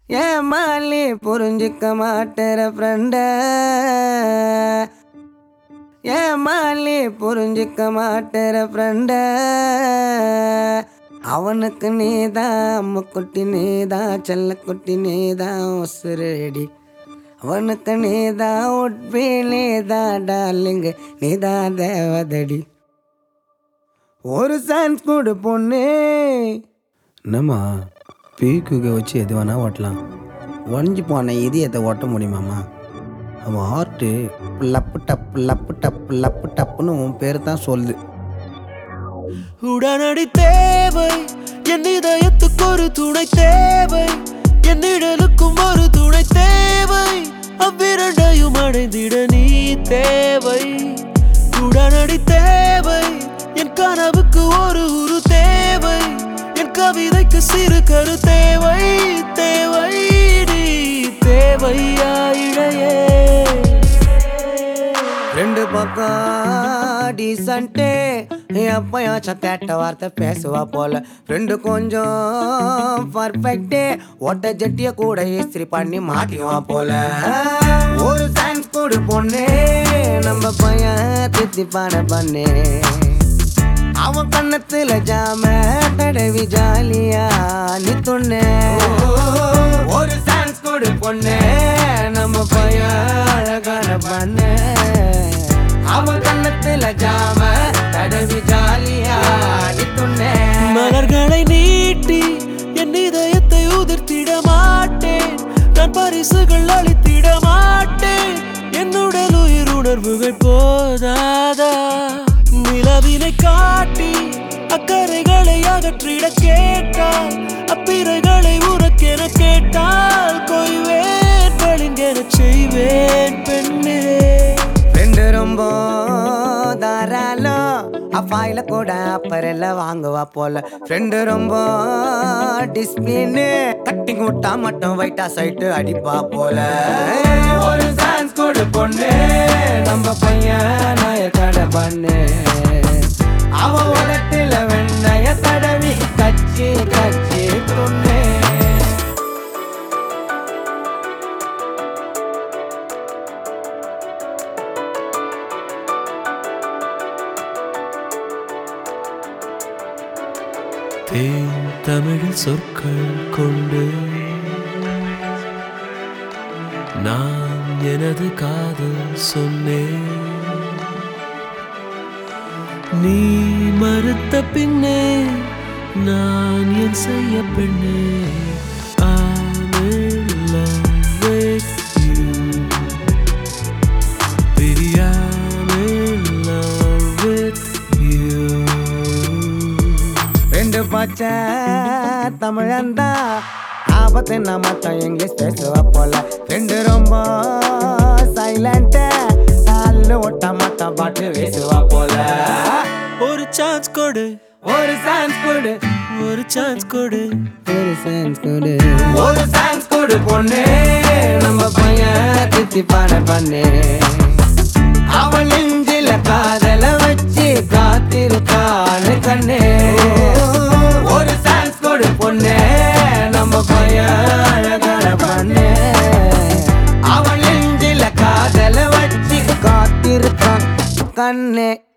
ஏன் மாலி புரிஞ்சிக்க மாட்டேற ஃப்ரெண்ட ஏன் மாலி புரிஞ்சிக்க மாட்டேற ஃப்ரெண்ட அவனுக்கு நீதான் அம்முக்குட்டி நீதான் செல்லக்குட்டி நீதான் உசுரடி அவனுக்கு நீதான் உட்பி நீதான் டார்லிங்கு நீதான் தேவதடி ஒரு சான்ஸ் கொடு பொண்ணு என்னம்மா பீக்குக வச்சு எது வேணா ஓட்டலாம் உடஞ்சி போன இதயத்தை ஓட்ட முடியுமாம்மா அவன் ஹார்ட்டு லப்பு டப்பு லப்பு டப்பு லப்பு டப்புன்னு உன் பேர் தான் சொல்லுது உடனடி தேவை என் இதயத்துக்கு ஒரு துணை தேவை என் நிழலுக்கும் ஒரு துணை தேவை அவ்விரண்டையும் அடைந்திட நீ தேவை உடனடி தேவை என் கனவுக்கு ஒரு உரு தேவை என் கவிதைக்கு சிறு கரு தேவை தேவை நீ தேவையா இழையே ரெண்டு பக்கம் டீசன்ட்டு எப்பயாச்சும் கேட்ட வார்த்தை பேசுவா போல ரெண்டு கொஞ்சம் பர்ஃபெக்ட்டு ஒட்ட ஜட்டிய கூட இஸ்திரி பண்ணி மாட்டிவா போல ஒரு சான்ஸ் கொடு பொண்ணு நம்ம பையன் தித்திப்பான பண்ணு அவன் கண்ணத்துல ஜாம தடவி ஜாலியா நீ துண்ணு ஒரு சான்ஸ் கொடு பொண்ணு நம்ம பையன் அழகான பண்ணு அவன் கண்ணத்துல ஜாம தடவி ஜாலியா நீ துண்ணு மலர்களை நீட்டி என் இதயத்தை உதிர்த்திட மாட்டேன் நான் பரிசுகள் அளித்திட மாட்டேன் என்னுடல் உயிர் உணர்வுகள் போதாதா நிலவினை காட்டி அக்கறைகளை அகற்றிட கேட்டால் அப்பிறைகளை உனக்கென கேட்டால் கொய்வேன் பளிங்கென செய்வேன் பெண்ணே ரெண்டு ரொம்ப தாராளம் அப்பாயில கூட அப்பரெல்ல வாங்குவா போல ஃப்ரெண்டு ரொம்ப டிஸ்பிளின்னு கட்டிங் விட்டா மட்டும் வைட்டா சைட்டு அடிப்பா போல ஒரு சான்ஸ் கொடு பொண்ணு நம்ம பையன் நாய கடை பண்ணு அவ உலகத்துல வெண்ணைய தடவி கச்சி கச்சி துண்ணு தேன் தமிழில் சொற்கள் கொண்டு நான் எனது காதல் சொன்னேன் நீ மறுத்த பின்னே நான் என் செய்ய பெண்ணே I'm in love with you. Baby, I'm in love with you. ரெண்டு பச்சை தமிழந்தா ஆபத்து நான் மட்டும் இங்கிலீஷ் பேசுவ போல ரெண்டு ரொம்ப சைலண்ட் அல்லு ஒட்ட மட்டும் பாட்டு பேசுவா போல ஒரு சான்ஸ் கொடு ஒரு சான்ஸ் கொடு ஒரு சான்ஸ் கொடு ஒரு சான்ஸ் கொடு ஒரு சான்ஸ் கொடு பொண்ணு நம்ம பையன் தித்தி பாட பண்ணு அவள் நெஞ்சில காதல வச்சு காத்திருக்கான்னு கண்ணு ஒரு சான்ஸ் கொடு பொண்ணு நம்ம பையன் அழகான பண்ணு அவள் நெஞ்சில காதல வச்சு காத்திருக்கான் கண்ணே